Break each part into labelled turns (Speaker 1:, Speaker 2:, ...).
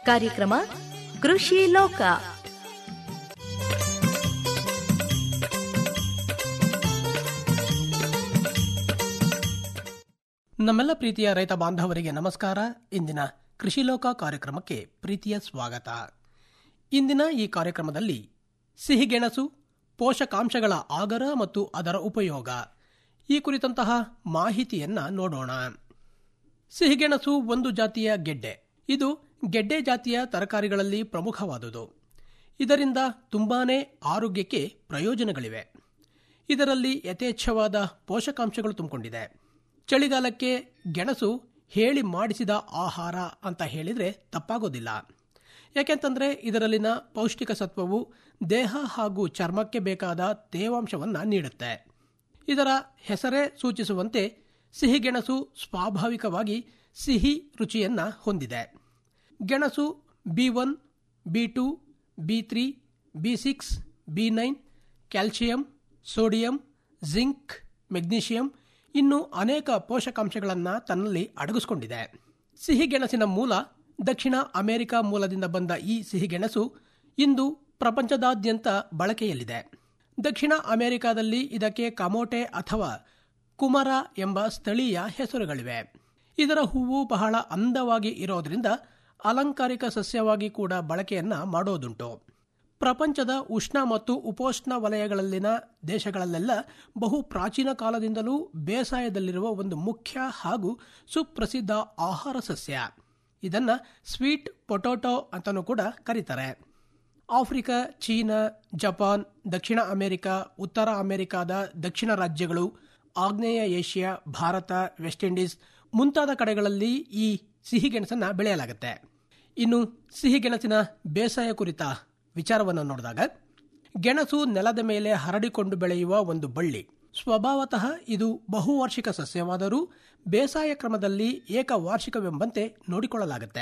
Speaker 1: ಕಾರ್ಯಕ್ರಮ ಕೃಷಿ ಲೋಕ
Speaker 2: ನಮ್ಮೆಲ್ಲ ಪ್ರೀತಿಯ ರೈತ ಬಾಂಧವರಿಗೆ ನಮಸ್ಕಾರ ಇಂದಿನ ಕೃಷಿ ಲೋಕ ಕಾರ್ಯಕ್ರಮಕ್ಕೆ ಪ್ರೀತಿಯ ಸ್ವಾಗತ ಇಂದಿನ ಈ ಕಾರ್ಯಕ್ರಮದಲ್ಲಿ ಸಿಹಿಗೆಣಸು ಪೋಷಕಾಂಶಗಳ ಆಗರ ಮತ್ತು ಅದರ ಉಪಯೋಗ ಈ ಕುರಿತಂತಹ ಮಾಹಿತಿಯನ್ನ ನೋಡೋಣ ಸಿಹಿಗೆಣಸು ಒಂದು ಜಾತಿಯ ಗೆಡ್ಡೆ ಇದು ಗೆಡ್ಡೆ ಜಾತಿಯ ತರಕಾರಿಗಳಲ್ಲಿ ಪ್ರಮುಖವಾದುದು ಇದರಿಂದ ತುಂಬಾನೇ ಆರೋಗ್ಯಕ್ಕೆ ಪ್ರಯೋಜನಗಳಿವೆ ಇದರಲ್ಲಿ ಯಥೇಚ್ಛವಾದ ಪೋಷಕಾಂಶಗಳು ತುಂಬಿಕೊಂಡಿದೆ ಚಳಿಗಾಲಕ್ಕೆ ಗೆಣಸು ಹೇಳಿ ಮಾಡಿಸಿದ ಆಹಾರ ಅಂತ ಹೇಳಿದರೆ ತಪ್ಪಾಗೋದಿಲ್ಲ ಯಾಕೆಂತಂದ್ರೆ ಇದರಲ್ಲಿನ ಪೌಷ್ಟಿಕ ಸತ್ವವು ದೇಹ ಹಾಗೂ ಚರ್ಮಕ್ಕೆ ಬೇಕಾದ ತೇವಾಂಶವನ್ನು ನೀಡುತ್ತೆ ಇದರ ಹೆಸರೇ ಸೂಚಿಸುವಂತೆ ಸಿಹಿಗೆಣಸು ಸ್ವಾಭಾವಿಕವಾಗಿ ಸಿಹಿ ರುಚಿಯನ್ನ ಹೊಂದಿದೆ ಗೆಣಸು B one B two B three B six B nine calcium sodium zinc magnesium ಇನ್ನು ಅನೇಕ ಪೋಷಕಾಂಶಗಳನ್ನು ತನ್ನಲ್ಲಿ ಅಡಗಿಸಿಕೊಂಡಿದೆ ಸಿಹಿಗೆಣಸಿನ ಮೂಲ ದಕ್ಷಿಣ ಅಮೆರಿಕ ಮೂಲದಿಂದ ಬಂದ ಈ ಸಿಹಿಗೆಣಸು ಇಂದು ಪ್ರಪಂಚದಾದ್ಯಂತ ಬಳಕೆಯಲ್ಲಿದೆ ದಕ್ಷಿಣ ಅಮೆರಿಕಾದಲ್ಲಿ ಇದಕ್ಕೆ ಕಮೋಟೆ ಅಥವಾ ಕುಮರ ಎಂಬ ಸ್ಥಳೀಯ ಹೆಸರುಗಳಿವೆ ಇದರ ಹೂವು ಬಹಳ ಅಂದವಾಗಿ ಇರೋದ್ರಿಂದ ಅಲಂಕಾರಿಕ ಸಸ್ಯವಾಗಿ ಕೂಡ ಬಳಕೆಯನ್ನ ಮಾಡೋದುಂಟು ಪ್ರಪಂಚದ ಉಷ್ಣ ಮತ್ತು ಉಪೋಷ್ಣ ವಲಯಗಳಲ್ಲಿನ ದೇಶಗಳಲ್ಲೆಲ್ಲ ಬಹು ಪ್ರಾಚೀನ ಕಾಲದಿಂದಲೂ ಬೇಸಾಯದಲ್ಲಿರುವ ಒಂದು ಮುಖ್ಯ ಹಾಗೂ ಸುಪ್ರಸಿದ್ಧ ಆಹಾರ ಸಸ್ಯ ಇದನ್ನ ಸ್ವೀಟ್ ಪೊಟೊಟೊ ಅಂತಲೂ ಕೂಡ ಕರೀತಾರೆ ಆಫ್ರಿಕಾ ಚೀನಾ ಜಪಾನ್ ದಕ್ಷಿಣ ಅಮೆರಿಕ ಉತ್ತರ ಅಮೆರಿಕಾದ ದಕ್ಷಿಣ ರಾಜ್ಯಗಳು ಆಗ್ನೇಯ ಏಷ್ಯಾ ಭಾರತ ವೆಸ್ಟ್ ಇಂಡೀಸ್ ಮುಂತಾದ ಕಡೆಗಳಲ್ಲಿ ಈ ಸಿಹಿಗೆಣಸನ್ನ ಬೆಳೆಯಲಾಗುತ್ತೆ ಇನ್ನು ಸಿಹಿಗೆಣಸಿನ ಬೇಸಾಯ ಕುರಿತ ವಿಚಾರವನ್ನು ನೋಡಿದಾಗ ಗೆಣಸು ನೆಲದ ಮೇಲೆ ಹರಡಿಕೊಂಡು ಬೆಳೆಯುವ ಒಂದು ಬಳ್ಳಿ ಸ್ವಭಾವತಃ ಇದು ಬಹುವಾರ್ಷಿಕ ಸಸ್ಯವಾದರೂ ಬೇಸಾಯ ಕ್ರಮದಲ್ಲಿ ಏಕವಾರ್ಷಿಕವೆಂಬಂತೆ ನೋಡಿಕೊಳ್ಳಲಾಗುತ್ತೆ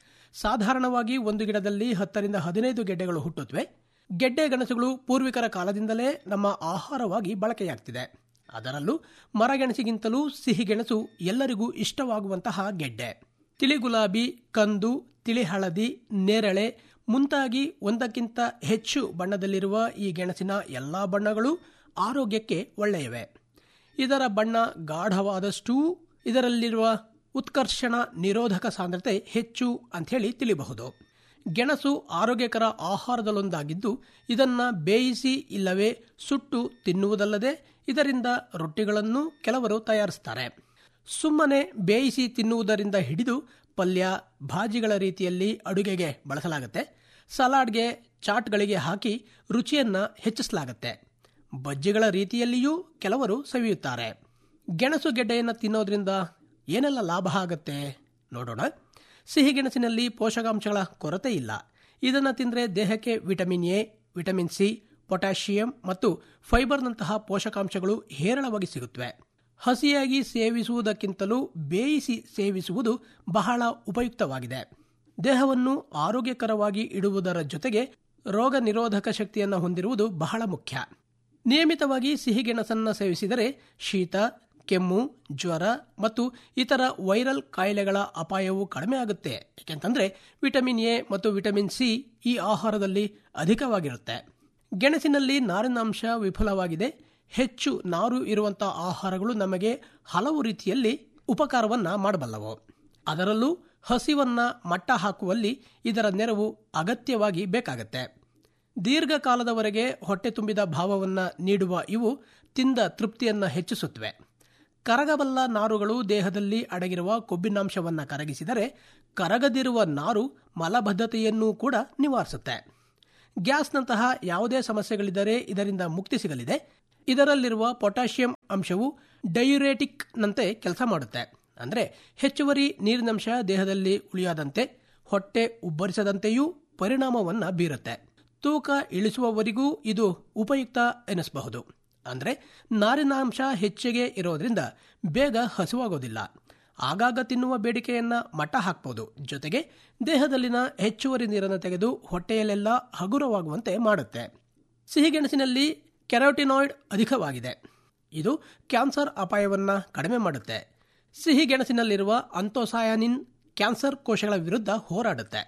Speaker 2: ಸಾಧಾರಣವಾಗಿ ಒಂದು ಗಿಡದಲ್ಲಿ ಹತ್ತರಿಂದ ಹದಿನೈದು ಗೆಡ್ಡೆಗಳು ಹುಟ್ಟುತ್ತವೆ ಗೆಡ್ಡೆ ಗೆಣಸುಗಳು ಪೂರ್ವಿಕರ ಕಾಲದಿಂದಲೇ ನಮ್ಮ ಆಹಾರವಾಗಿ ಬಳಕೆಯಾಗ್ತಿದೆ ಅದರಲ್ಲೂ ಮರಗೆಣಸಿಗಿಂತಲೂ ಸಿಹಿಗೆಣಸು ಎಲ್ಲರಿಗೂ ಇಷ್ಟವಾಗುವಂತಹ ಗೆಡ್ಡೆ ತಿಳಿ ಗುಲಾಬಿ ಕಂದು ತಿಳಿ ಹಳದಿ ನೇರಳೆ ಮುಂತಾಗಿ ಒಂದಕ್ಕಿಂತ ಹೆಚ್ಚು ಬಣ್ಣದಲ್ಲಿರುವ ಈ ಗೆಣಸಿನ ಎಲ್ಲಾ ಬಣ್ಣಗಳು ಆರೋಗ್ಯಕ್ಕೆ ಒಳ್ಳೆಯವೆ ಇದರ ಬಣ್ಣ ಗಾಢವಾದಷ್ಟೂ ಇದರಲ್ಲಿರುವ ಉತ್ಕರ್ಷಣ ನಿರೋಧಕ ಸಾಂದ್ರತೆ ಹೆಚ್ಚು ಅಂಥೇಳಿ ತಿಳಿಬಹುದು ಗೆಣಸು ಆರೋಗ್ಯಕರ ಆಹಾರದಲ್ಲೊಂದಾಗಿದ್ದು ಇದನ್ನ ಬೇಯಿಸಿ ಇಲ್ಲವೇ ಸುಟ್ಟು ತಿನ್ನುವುದಲ್ಲದೆ ಇದರಿಂದ ರೊಟ್ಟಿಗಳನ್ನು ಕೆಲವರು ತಯಾರಿಸ್ತಾರೆ ಸುಮ್ಮನೆ ಬೇಯಿಸಿ ತಿನ್ನುವುದರಿಂದ ಹಿಡಿದು ಪಲ್ಯ ಭಾಜಿಗಳ ರೀತಿಯಲ್ಲಿ ಅಡುಗೆಗೆ ಬಳಸಲಾಗುತ್ತೆ ಸಲಾಡ್ಗೆ ಚಾಟ್ಗಳಿಗೆ ಹಾಕಿ ರುಚಿಯನ್ನ ಹೆಚ್ಚಿಸಲಾಗುತ್ತೆ ಬಜ್ಜಿಗಳ ರೀತಿಯಲ್ಲಿಯೂ ಕೆಲವರು ಸವಿಯುತ್ತಾರೆ ಗೆಣಸು ಗೆಡ್ಡೆಯನ್ನು ತಿನ್ನೋದ್ರಿಂದ ಏನೆಲ್ಲ ಲಾಭ ಆಗುತ್ತೆ ನೋಡೋಣ ಸಿಹಿಗೆಣಸಿನಲ್ಲಿ ಪೋಷಕಾಂಶಗಳ ಕೊರತೆ ಇಲ್ಲ ಇದನ್ನು ತಿಂದರೆ ದೇಹಕ್ಕೆ vitamin A vitamin C potassium ಮತ್ತು ಫೈಬರ್ನಂತಹ ಪೋಷಕಾಂಶಗಳು ಹೇರಳವಾಗಿ ಸಿಗುತ್ತವೆ ಹಸಿಯಾಗಿ ಸೇವಿಸುವುದಕ್ಕಿಂತಲೂ ಬೇಯಿಸಿ ಸೇವಿಸುವುದು ಬಹಳ ಉಪಯುಕ್ತವಾಗಿದೆ ದೇಹವನ್ನು ಆರೋಗ್ಯಕರವಾಗಿ ಇಡುವುದರ ಜೊತೆಗೆ ರೋಗ ನಿರೋಧಕ ಶಕ್ತಿಯನ್ನು ಹೊಂದಿರುವುದು ಬಹಳ ಮುಖ್ಯ ನಿಯಮಿತವಾಗಿ ಸಿಹಿಗೆಣಸನ್ನು ಸೇವಿಸಿದರೆ ಶೀತ ಕೆಮ್ಮು ಜ್ವರ ಮತ್ತು ಇತರ ವೈರಲ್ ಕಾಯಿಲೆಗಳ ಅಪಾಯವು ಕಡಿಮೆ ಆಗುತ್ತೆ ಏಕೆಂತಂದ್ರೆ ವಿಟಮಿನ್ ಎ ಮತ್ತು ವಿಟಮಿನ್ ಸಿ ಈ ಆಹಾರದಲ್ಲಿ ಅಧಿಕವಾಗಿರುತ್ತೆ ಗೆಣಸಿನಲ್ಲಿ ನಾರಿನಾಂಶ ವಿಫುಲವಾಗಿದೆ ಹೆಚ್ಚು ನಾರು ಇರುವಂತಹ ಆಹಾರಗಳು ನಮಗೆ ಹಲವು ರೀತಿಯಲ್ಲಿ ಉಪಕಾರವನ್ನ ಮಾಡಬಲ್ಲವು ಅದರಲ್ಲೂ ಹಸಿವನ್ನ ಮಟ್ಟ ಹಾಕುವಲ್ಲಿ ಇದರ ನೆರವು ಅಗತ್ಯವಾಗಿ ಬೇಕಾಗತ್ತೆ ದೀರ್ಘಕಾಲದವರೆಗೆ ಹೊಟ್ಟೆ ತುಂಬಿದ ಭಾವವನ್ನ ನೀಡುವ ಇವು ತಿಂದ ತೃಪ್ತಿಯನ್ನ ಹೆಚ್ಚಿಸುತ್ತವೆ ಕರಗಬಲ್ಲ ನಾರುಗಳು ದೇಹದಲ್ಲಿ ಅಡಗಿರುವ ಕೊಬ್ಬಿನಾಂಶವನ್ನ ಕರಗಿಸಿದರೆ ಕರಗದಿರುವ ನಾರು ಮಲಬದ್ಧತೆಯನ್ನೂ ಕೂಡ ನಿವಾರಿಸುತ್ತೆ ಗ್ಯಾಸ್ನಂತಹ ಯಾವುದೇ ಸಮಸ್ಯೆಗಳಿದ್ದರೆ ಇದರಿಂದ ಮುಕ್ತಿ ಸಿಗಲಿದೆ ಇದರಲ್ಲಿರುವ ಪೊಟ್ಯಾಷಿಯಂ ಅಂಶವು ಡಯುರೇಟಿಕ್ನಂತೆ ಕೆಲಸ ಮಾಡುತ್ತೆ ಅಂದರೆ ಹೆಚ್ಚುವರಿ ನೀರಿನಂಶ ದೇಹದಲ್ಲಿ ಉಳಿಯದಂತೆ ಹೊಟ್ಟೆ ಉಬ್ಬರಿಸದಂತೆಯೂ ಪರಿಣಾಮವನ್ನ ಬೀರುತ್ತೆ ತೂಕ ಇಳಿಸುವವರಿಗೂ ಇದು ಉಪಯುಕ್ತ ಎನಿಸಬಹುದು ಅಂದರೆ ನಾರಿನಾಂಶ ಹೆಚ್ಚಿಗೆ ಇರೋದ್ರಿಂದ ಬೇಗ ಹಸುವಾಗೋದಿಲ್ಲ ಆಗಾಗ ತಿನ್ನುವ ಬೇಡಿಕೆಯನ್ನ ಮಟ್ಟ ಹಾಕಬಹುದು ಜೊತೆಗೆ ದೇಹದಲ್ಲಿನ ಹೆಚ್ಚುವರಿ ನೀರನ್ನು ತೆಗೆದು ಹೊಟ್ಟೆಯಲ್ಲೆಲ್ಲ ಹಗುರವಾಗುವಂತೆ ಮಾಡುತ್ತೆ ಸಿಹಿಗೆಣಸಿನಲ್ಲಿ ಕೆರೋಟಿನಾಯ್ಡ್ ಅಧಿಕವಾಗಿದೆ ಇದು ಕ್ಯಾನ್ಸರ್ ಅಪಾಯವನ್ನ ಕಡಿಮೆ ಮಾಡುತ್ತೆ ಸಿಹಿಗೆಣಸಿನಲ್ಲಿರುವ ಅಂತೋಸಾಯನಿನ್ ಕ್ಯಾನ್ಸರ್ ಕೋಶಗಳ ವಿರುದ್ಧ ಹೋರಾಡುತ್ತೆ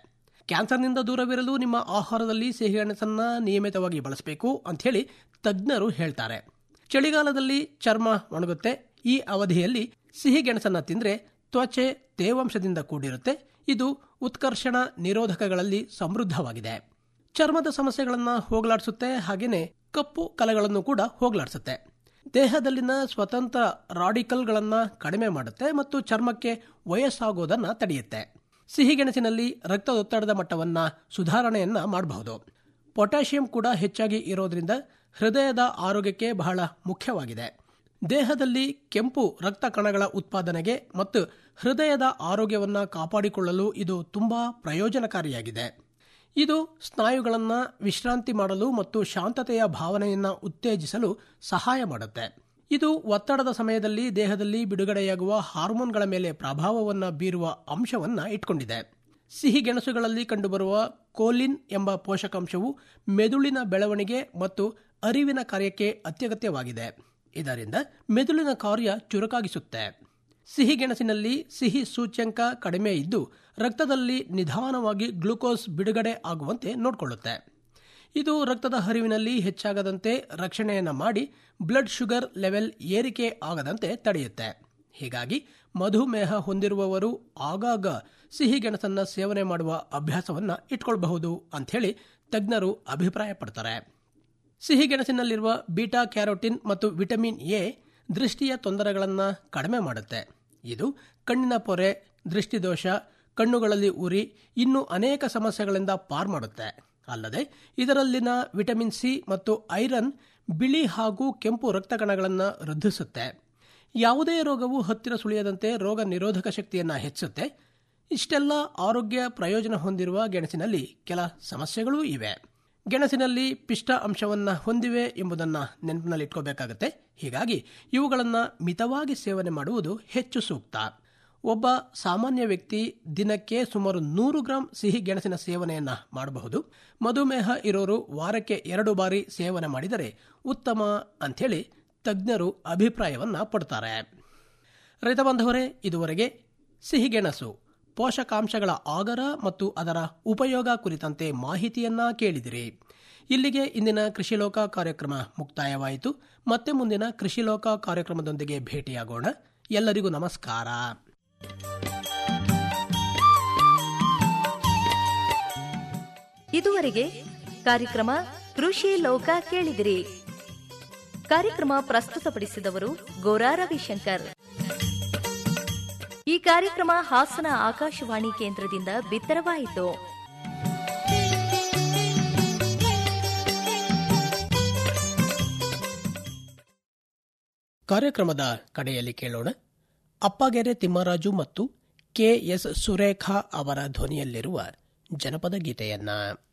Speaker 2: ಕ್ಯಾನ್ಸರ್ನಿಂದ ದೂರವಿರಲು ನಿಮ್ಮ ಆಹಾರದಲ್ಲಿ ಸಿಹಿಗೆಣಸನ್ನ ನಿಯಮಿತವಾಗಿ ಬಳಸಬೇಕು ಅಂಥೇಳಿ ತಜ್ಞರು ಹೇಳ್ತಾರೆ ಚಳಿಗಾಲದಲ್ಲಿ ಚರ್ಮ ಒಣಗುತ್ತೆ ಈ ಅವಧಿಯಲ್ಲಿ ಸಿಹಿಗೆಣಸನ್ನ ತಿಂದ್ರೆ ತ್ವಚೆ ತೇವಾಂಶದಿಂದ ಕೂಡಿರುತ್ತೆ ಇದು ಉತ್ಕರ್ಷಣ ನಿರೋಧಕಗಳಲ್ಲಿ ಸಮೃದ್ಧವಾಗಿದೆ ಚರ್ಮದ ಸಮಸ್ಯೆಗಳನ್ನು ಹೋಗಲಾಡಿಸುತ್ತೆ ಹಾಗೇನೆ ಕಪ್ಪು ಕಲೆಗಳನ್ನು ಕೂಡ ಹೋಗಲಾಡಿಸುತ್ತೆ ದೇಹದಲ್ಲಿನ ಸ್ವತಂತ್ರ ರಾಡಿಕಲ್ಗಳನ್ನ ಕಡಿಮೆ ಮಾಡುತ್ತೆ ಮತ್ತು ಚರ್ಮಕ್ಕೆ ವಯಸ್ಸಾಗೋದನ್ನ ತಡೆಯುತ್ತೆ ಸಿಹಿಗೆಣಸಿನಲ್ಲಿ ರಕ್ತದೊತ್ತಡದ ಮಟ್ಟವನ್ನ ಸುಧಾರಣೆಯನ್ನ ಮಾಡಬಹುದು ಪೊಟ್ಯಾಷಿಯಂ ಕೂಡ ಹೆಚ್ಚಾಗಿ ಇರೋದ್ರಿಂದ ಹೃದಯದ ಆರೋಗ್ಯಕ್ಕೆ ಬಹಳ ಮುಖ್ಯವಾಗಿದೆ ದೇಹದಲ್ಲಿ ಕೆಂಪು ರಕ್ತ ಕಣಗಳ ಉತ್ಪಾದನೆಗೆ ಮತ್ತು ಹೃದಯದ ಆರೋಗ್ಯವನ್ನ ಕಾಪಾಡಿಕೊಳ್ಳಲು ಇದು ತುಂಬಾ ಪ್ರಯೋಜನಕಾರಿಯಾಗಿದೆ ಇದು ಸ್ನಾಯುಗಳನ್ನು ವಿಶ್ರಾಂತಿ ಮಾಡಲು ಮತ್ತು ಶಾಂತತೆಯ ಭಾವನೆಯನ್ನ ಉತ್ತೇಜಿಸಲು ಸಹಾಯ ಮಾಡುತ್ತೆ ಇದು ಒತ್ತಡದ ಸಮಯದಲ್ಲಿ ದೇಹದಲ್ಲಿ ಬಿಡುಗಡೆಯಾಗುವ ಹಾರ್ಮೋನ್ಗಳ ಮೇಲೆ ಪ್ರಭಾವವನ್ನ ಬೀರುವ ಅಂಶವನ್ನ ಇಟ್ಕೊಂಡಿದೆ ಸಿಹಿ ಗೆಣಸುಗಳಲ್ಲಿ ಕಂಡುಬರುವ ಕೋಲಿನ್ ಎಂಬ ಪೋಷಕಾಂಶವು ಮೆದುಳಿನ ಬೆಳವಣಿಗೆ ಮತ್ತು ಅರಿವಿನ ಕಾರ್ಯಕ್ಕೆ ಅತ್ಯಗತ್ಯವಾಗಿದೆ ಇದರಿಂದ ಮೆದುಳಿನ ಕಾರ್ಯ ಚುರುಕಾಗಿಸುತ್ತೆ ಸಿಹಿಗೆಣಸಿನಲ್ಲಿ ಸಿಹಿ ಸೂಚ್ಯಂಕ ಕಡಿಮೆ ಇದ್ದು ರಕ್ತದಲ್ಲಿ ನಿಧಾನವಾಗಿ ಗ್ಲೂಕೋಸ್ ಬಿಡುಗಡೆ ಆಗುವಂತೆ ನೋಡಿಕೊಳ್ಳುತ್ತೆ ಇದು ರಕ್ತದ ಹರಿವಿನಲ್ಲಿ ಹೆಚ್ಚಾಗದಂತೆ ರಕ್ಷಣೆಯನ್ನ ಮಾಡಿ ಬ್ಲಡ್ ಶುಗರ್ ಲೆವೆಲ್ ಏರಿಕೆ ಆಗದಂತೆ ತಡೆಯುತ್ತೆ ಹೀಗಾಗಿ ಮಧುಮೇಹ ಹೊಂದಿರುವವರು ಆಗಾಗ ಸಿಹಿಗೆಣಸನ್ನ ಸೇವನೆ ಮಾಡುವ ಅಭ್ಯಾಸವನ್ನ ಇಟ್ಕೊಳ್ಬಹುದು ಅಂಥೇಳಿ ತಜ್ಞರು ಅಭಿಪ್ರಾಯಪಡ್ತಾರೆ ಸಿಹಿಗೆಣಸಿನಲ್ಲಿರುವ ಬೀಟಾ ಕ್ಯಾರೋಟಿನ್ ಮತ್ತು ವಿಟಮಿನ್ ಎ ದೃಷ್ಟಿಯ ತೊಂದರೆಗಳನ್ನು ಕಡಿಮೆ ಮಾಡುತ್ತೆ ಇದು ಕಣ್ಣಿನ ಪೊರೆ ದೃಷ್ಟಿದೋಷ ಕಣ್ಣುಗಳಲ್ಲಿ ಉರಿ ಇನ್ನೂ ಅನೇಕ ಸಮಸ್ಯೆಗಳಿಂದ ಪಾರ್ ಮಾಡುತ್ತೆ ಅಲ್ಲದೆ ಇದರಲ್ಲಿನ ವಿಟಮಿನ್ ಸಿ ಮತ್ತು ಐರನ್ ಬಿಳಿ ಹಾಗೂ ಕೆಂಪು ರಕ್ತ ಕಣಗಳನ್ನು ವೃದ್ಧಿಸುತ್ತೆ ಯಾವುದೇ ರೋಗವು ಹತ್ತಿರ ಸುಳಿಯದಂತೆ ರೋಗ ನಿರೋಧಕ ಶಕ್ತಿಯನ್ನು ಹೆಚ್ಚುತ್ತೆ ಇಷ್ಟೆಲ್ಲ ಆರೋಗ್ಯ ಪ್ರಯೋಜನ ಹೊಂದಿರುವ ಗೆಣಸಿನಲ್ಲಿ ಕೆಲ ಸಮಸ್ಯೆಗಳೂ ಇವೆ ಗೆಣಸಿನಲ್ಲಿ ಪಿಷ್ಟ ಅಂಶವನ್ನ ಹೊಂದಿವೆ ಎಂಬುದನ್ನ ನೆನಪಿನಲ್ಲಿಟ್ಕೋಬೇಕಾಗತ್ತೆ ಹೀಗಾಗಿ ಇವುಗಳನ್ನ ಮಿತವಾಗಿ ಸೇವನೆ ಮಾಡುವುದು ಹೆಚ್ಚು ಸೂಕ್ತ ಒಬ್ಬ ಸಾಮಾನ್ಯ ವ್ಯಕ್ತಿ ದಿನಕ್ಕೆ ಸುಮಾರು ನೂರು ಗ್ರಾಂ ಸಿಹಿ ಗೆಣಸಿನ ಸೇವನೆಯನ್ನ ಮಾಡಬಹುದು ಮಧುಮೇಹ ಇರೋರು ವಾರಕ್ಕೆ ಎರಡು ಬಾರಿ ಸೇವನೆ ಮಾಡಿದರೆ ಉತ್ತಮ ಅಂಥೇಳಿ ತಜ್ಞರು ಅಭಿಪ್ರಾಯವನ್ನ ಪಡ್ತಾರೆ ರೈತ ಬಾಂಧವರೇ ಇದುವರೆಗೆ ಸಿಹಿಗೆಣಸು ಪೋಷಕಾಂಶಗಳ ಆಗರ ಮತ್ತು ಅದರ ಉಪಯೋಗ ಕುರಿತಂತೆ ಮಾಹಿತಿಯನ್ನ ಕೇಳಿದಿರಿ ಇಲ್ಲಿಗೆ ಇಂದಿನ ಕೃಷಿಲೋಕ ಕಾರ್ಯಕ್ರಮ ಮುಕ್ತಾಯವಾಯಿತು ಮತ್ತೆ ಮುಂದಿನ ಕೃಷಿಲೋಕ ಕಾರ್ಯಕ್ರಮದೊಂದಿಗೆ ಭೇಟಿಯಾಗೋಣ ಎಲ್ಲರಿಗೂ ನಮಸ್ಕಾರ
Speaker 1: ಇದುವರೆಗೆ ಕಾರ್ಯಕ್ರಮ ಕೃಷಿ ಲೋಕ ಕೇಳಿದಿರಿ ಕಾರ್ಯಕ್ರಮ ಪ್ರಸ್ತುತಪಡಿಸಿದವರು ಗೋರಾ ರವಿಶಂಕರ್ ಈ ಕಾರ್ಯಕ್ರಮ ಹಾಸನ ಆಕಾಶವಾಣಿ ಕೇಂದ್ರದಿಂದ ಬಿತ್ತರವಾಯಿತು
Speaker 2: ಕಾರ್ಯಕ್ರಮದ ಕಡೆಯಲ್ಲಿ ಕೇಳೋಣ ಅಪ್ಪಗೆರೆ ತಿಮ್ಮರಾಜು ಮತ್ತು ಕೆ ಎಸ್ ಸುರೇಖಾ ಅವರ ಧ್ವನಿಯಲ್ಲಿರುವ ಜನಪದ ಗೀತೆಯನ್ನ